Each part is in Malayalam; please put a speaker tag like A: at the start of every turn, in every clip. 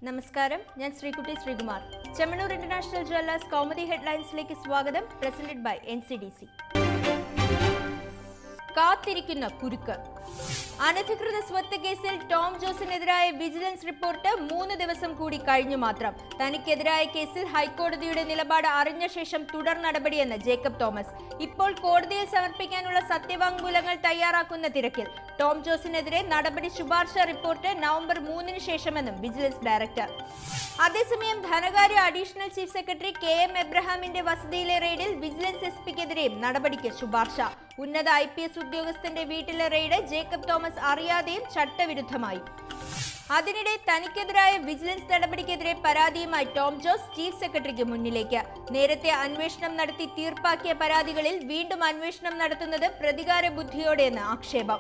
A: നമസ്കാരം ഞാൻ ശ്രീകുട്ടി ശ്രീകുമാർ ചെമ്മണൂർ ഇന്റർനാഷണൽ ജ്വല്ലേഴ്സ് കൗമുദി ഹെഡ്ലൈൻസിലേക്ക് സ്വാഗതം presented by N C D C കാത്തിരിക്കുന്ന കുരുക്ക് അനധികൃത സ്വത്ത് കേസിൽ ടോം ജോസിനെതിരായ വിജിലൻസ് റിപ്പോർട്ട് മൂന്ന് ദിവസം കൂടി കഴിഞ്ഞു മാത്രം തനിക്കെതിരായ കേസിൽ ഹൈക്കോടതിയുടെ നിലപാട് അറിഞ്ഞ ശേഷം തുടർ നടപടിയെന്ന് ജേക്കബ് തോമസ് ഇപ്പോൾ കോടതിയിൽ സമർപ്പിക്കാനുള്ള സത്യവാങ്മൂലങ്ങൾ തയ്യാറാക്കുന്ന തിരക്കിൽ ടോം ജോസിനെതിരെ നടപടി ശുപാർശ റിപ്പോർട്ട് നവംബർ മൂന്നിന് ശേഷമെന്നും വിജിലൻസ് ഡയറക്ടർ അതേസമയം ധനകാര്യ additional chief secretary K M എബ്രഹാമിന്റെ വസതിയിലെ റെയ്ഡിൽ വിജിലൻസ് എസ് പിക്കെതിരെയും നടപടിക്ക് ശുപാർശ ഉന്നത ഐ പി എസ് ഉദ്യോഗസ്ഥന്റെ വീട്ടിലെ റെയ്ഡ് ജേക്കബ് തോമസ് അറിയാതെയും ചട്ടവിരുദ്ധമായി അതിനിടെ തനിക്കെതിരായ വിജിലൻസ് നടപടിക്കെതിരെ പരാതിയുമായി ടോം ജോസ് ചീഫ് സെക്രട്ടറിക്ക് മുന്നിലേക്ക് നേരത്തെ അന്വേഷണം നടത്തി തീർപ്പാക്കിയ പരാതികളിൽ വീണ്ടും അന്വേഷണം നടത്തുന്നത് പ്രതികാര ബുദ്ധിയോടെയെന്ന് ആക്ഷേപം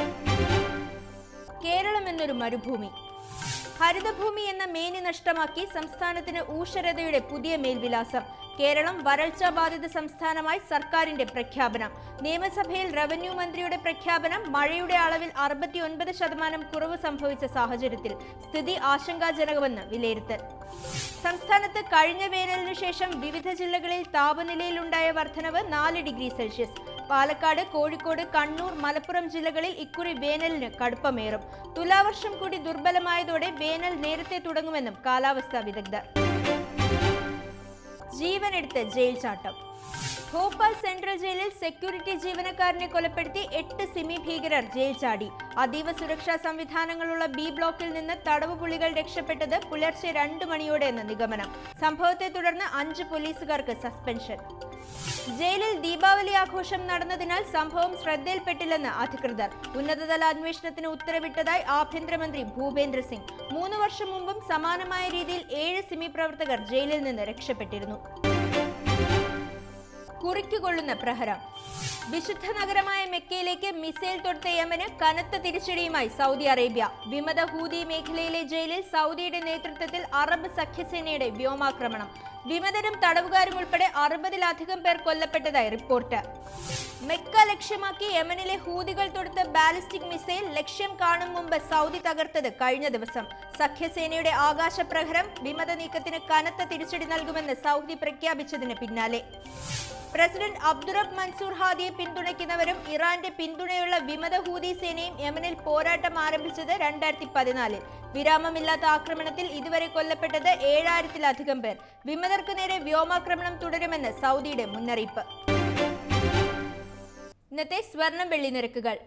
A: കേരളം എന്നൊരു മരുഭൂമി ഹരിതഭൂമി എന്ന മേനി നഷ്ടമാക്കി സംസ്ഥാനത്തിന് ഊഷരതയുടെ പുതിയ മേൽവിലാസം കേരളം വരൾച്ചാ ബാധിത സംസ്ഥാനമായി സർക്കാരിന്റെ പ്രഖ്യാപനം നിയമസഭയിൽ റവന്യൂ മന്ത്രിയുടെ പ്രഖ്യാപനം മഴയുടെ അളവിൽ അറുപത്തിയൊൻപത് ശതമാനം കുറവ് സംഭവിച്ച സാഹചര്യത്തിൽ സ്ഥിതി ആശങ്കാജനകമെന്ന് വിലയിരുത്തൽ സംസ്ഥാനത്ത് കഴിഞ്ഞ വേനലിനു ശേഷം വിവിധ ജില്ലകളിൽ താപനിലയിലുണ്ടായ വർധനവ് നാല് ഡിഗ്രി സെൽഷ്യസ് പാലക്കാട് കോഴിക്കോട് കണ്ണൂർ മലപ്പുറം ജില്ലകളിൽ ഇക്കുറി വേനലിന് കടുപ്പമേറും തുലാവർഷം കൂടി ദുർബലമായതോടെ വേനൽ നേരത്തെ തുടങ്ങുമെന്നും കാലാവസ്ഥാ വിദഗ്ധർ ജീവനെടുത്ത് ജയിൽ ചാട്ടം ഭോപ്പാൽ സെൻട്രൽ ജയിലിൽ സെക്യൂരിറ്റി ജീവനക്കാരനെ കൊലപ്പെടുത്തി എട്ട് സിമി ഭീകരർ ജയിൽ ചാടി അതീവ സുരക്ഷാ സംവിധാനങ്ങളുള്ള ബി ബ്ലോക്കിൽ നിന്ന് തടവ് പുള്ളികൾ രക്ഷപ്പെട്ടത് പുലർച്ചെ രണ്ട് മണിയോടെയെന്ന് നിഗമനം സംഭവത്തെ തുടർന്ന് അഞ്ച് പോലീസുകാർക്ക് സസ്പെൻഷൻ ജയിലിൽ ദീപാവലി ആഘോഷം നടന്നതിനാൽ സംഭവം ശ്രദ്ധയിൽപ്പെട്ടില്ലെന്ന് അധികൃതർ ഉന്നതതല അന്വേഷണത്തിന് ഉത്തരവിട്ടതായി ആഭ്യന്തരമന്ത്രി ഭൂപേന്ദ്ര സിംഗ് മൂന്ന് വർഷം മുമ്പും സമാനമായ രീതിയിൽ ഏഴ് സിമി പ്രവർത്തകർ ജയിലിൽ നിന്ന് രക്ഷപ്പെട്ടിരുന്നു കുറിക്കുകൊള്ളുന്ന പ്രഹരം വിശുദ്ധ നഗരമായ മെക്കയിലേക്ക് മിസൈൽ തൊടുത്ത യമന് കനത്ത തിരിച്ചടിയുമായി സൗദി അറേബ്യ വിമത ഹൂതി മേഖലയിലെ ജയിലിൽ സൗദിയുടെ നേതൃത്വത്തിൽ അറബ് സഖ്യസേനയുടെ വ്യോമാക്രമണം വിമതരും തടവുകാരും ഉൾപ്പെടെ അറുപതിലധികം പേർ കൊല്ലപ്പെട്ടതായി റിപ്പോർട്ട് മെക്ക ലക്ഷ്യമാക്കി യമനിലെ ഹൂതികൾ തൊടുത്ത ബാലിസ്റ്റിക് മിസൈൽ ലക്ഷ്യം കാണും മുമ്പ് സൗദി തകർത്തത് കഴിഞ്ഞ ദിവസം സഖ്യസേനയുടെ ആകാശപ്രഹരം വിമത നീക്കത്തിന് കനത്ത തിരിച്ചടി നൽകുമെന്ന് സൗദി പ്രഖ്യാപിച്ചതിന് പിന്നാലെ പ്രസിഡന്റ് അബ്ദുറബ് മൻസൂർ ഹാദിയെ പിന്തുണയ്ക്കുന്നവരും ഇറാന്റെ പിന്തുണയുള്ള വിമത ഹൂതി സേനയും യമനിൽ പോരാട്ടം ആരംഭിച്ചത് രണ്ടായിരത്തി പതിനാലിൽ വിരാമമില്ലാത്ത ആക്രമണത്തിൽ ഇതുവരെ കൊല്ലപ്പെട്ടത് ഏഴായിരത്തിലധികം പേർ വിമതർക്ക് നേരെ വ്യോമാക്രമണം തുടരുമെന്ന് സൗദിയുടെ മുന്നറിയിപ്പ് ഇന്നത്തെ സ്വർണം വെള്ളി നിരക്കുകൾ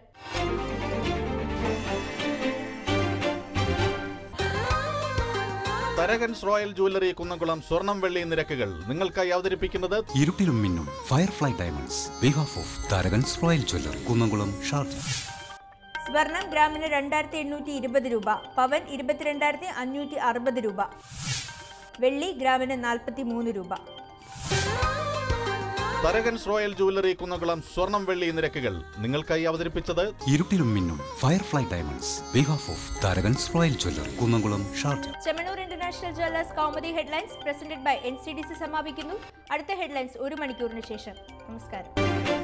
B: തരകൻസ് റോയൽ ജുവല്ലറി കുന്നംകുളം സ്വർണം വെള്ളി നിരക്കുകൾ നിങ്ങൾക്കായി അവതരിപ്പിക്കുന്നത്
C: ഇരുട്ടിലും മിന്നും firefly diamonds behalf of Tharakans royal jewellery Kunnamkulam Sharjah
A: സ്വർണം ഗ്രാമിന് രണ്ടായിരത്തി എണ്ണൂറ്റി ഇരുപത് രൂപ പവൻ ഇരുപത്തിരണ്ടായിരത്തി അഞ്ഞൂറ്റി അറുപത് രൂപ വെള്ളി ഗ്രാമിന് നാൽപ്പത്തി മൂന്ന് രൂപ
B: തരകൻസ് റോയൽ ജുവല്ലറി കുന്നംകുളം സ്വർണം വെള്ളി നിരക്കുകൾ നിങ്ങൾക്കായി അവതരിപ്പിച്ചത്
C: ഇരുട്ടിലും മിന്നും firefly diamonds behalf of Tharakans royal jewellery Kunnamkulam Sharjah
A: Chemmanur international jewellers Kaumudi headlines presented by N C D C സമാപിക്കുന്നു അടുത്ത ഹെഡ്ലൈൻസ് ഒരു മണിക്കൂറിന് ശേഷം നമസ്കാരം